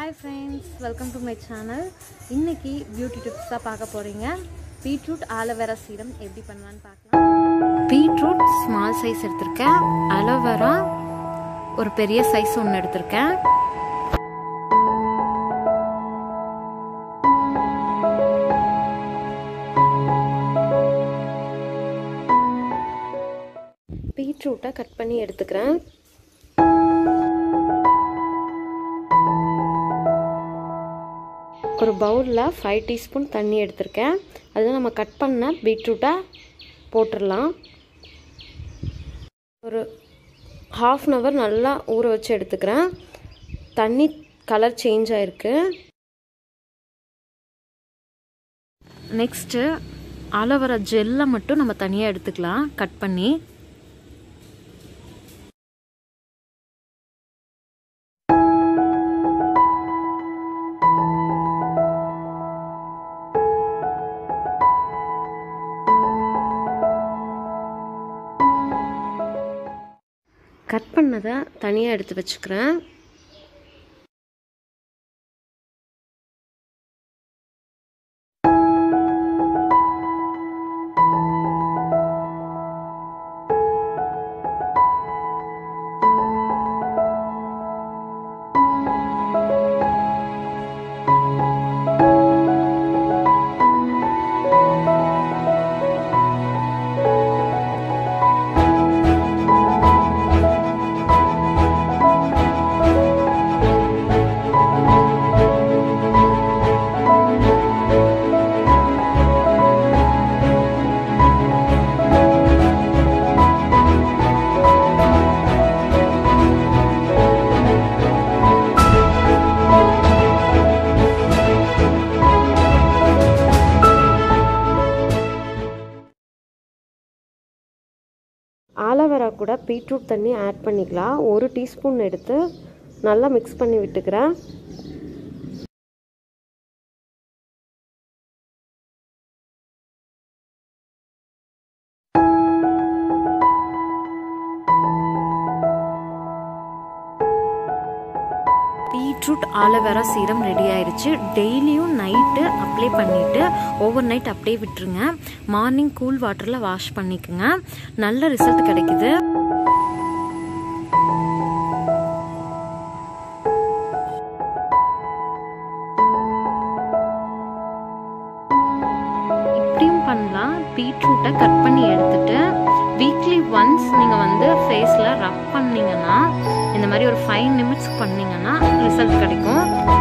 hi friends welcome to my channel இன்னைக்கு beauty tips தான் பார்க்க போகிறீங்க பீட்ரூட் ஆலோவேரா சீரம் எப்படி பண்ணலான்னு பார்க்கலாம் பீட்ரூட் ஸ்மால் சைஸ் எடுத்திருக்கேன் அலோவேரா ஒரு பெரிய சைஸ் ஒன்று எடுத்திருக்கேன் பீட்ரூட்டை கட் பண்ணி எடுத்துக்கிறேன் ஒரு பவுலில் ஃபைவ் டீஸ்பூன் தண்ணி எடுத்திருக்கேன் அதில் நம்ம கட் பண்ண பீட்ரூட்டை போட்டுடலாம் ஒரு ஹாஃப் அன் ஹவர் நல்லா ஊற வச்சு எடுத்துக்கிறேன் தண்ணி கலர் சேஞ்ச் ஆகிருக்கு நெக்ஸ்ட்டு அலோவேரா ஜெல்லை மட்டும் நம்ம தனியாக எடுத்துக்கலாம் கட் பண்ணி கட் பண்ணதை தனியாக எடுத்து வச்சுக்கிறேன் ஆலோவேரா கூட பீட்ரூட் தண்ணி ஆட் பண்ணிக்கலாம் ஒரு டீஸ்பூன் எடுத்து நல்லா மிக்ஸ் பண்ணி விட்டுக்கிறேன் பீட்ரூட் ஆலோவேரா சீரம் ரெடி ஆயிடுச்சு டெய்லியும் நைட்டு அப்ளை பண்ணிவிட்டு ஓவர் நைட் அப்படியே விட்டுருங்க மார்னிங் கூல் வாட்டரில் வாஷ் பண்ணிக்கோங்க நல்ல ரிசல்ட் கிடைக்குது இப்படியும் பண்ணலாம் பீட்ரூட்டை கட் பண்ணி எடுத்துட்டு வீக்லி ஒன்ஸ் நீங்கள் வந்து ஃபேஸில் ரப் பண்ணீங்கன்னா இந்த மாதிரி ஒரு ஃபைவ் நிமிட்ஸ் பண்ணீங்கன்னா ரிசல்ட் கிடைக்கும்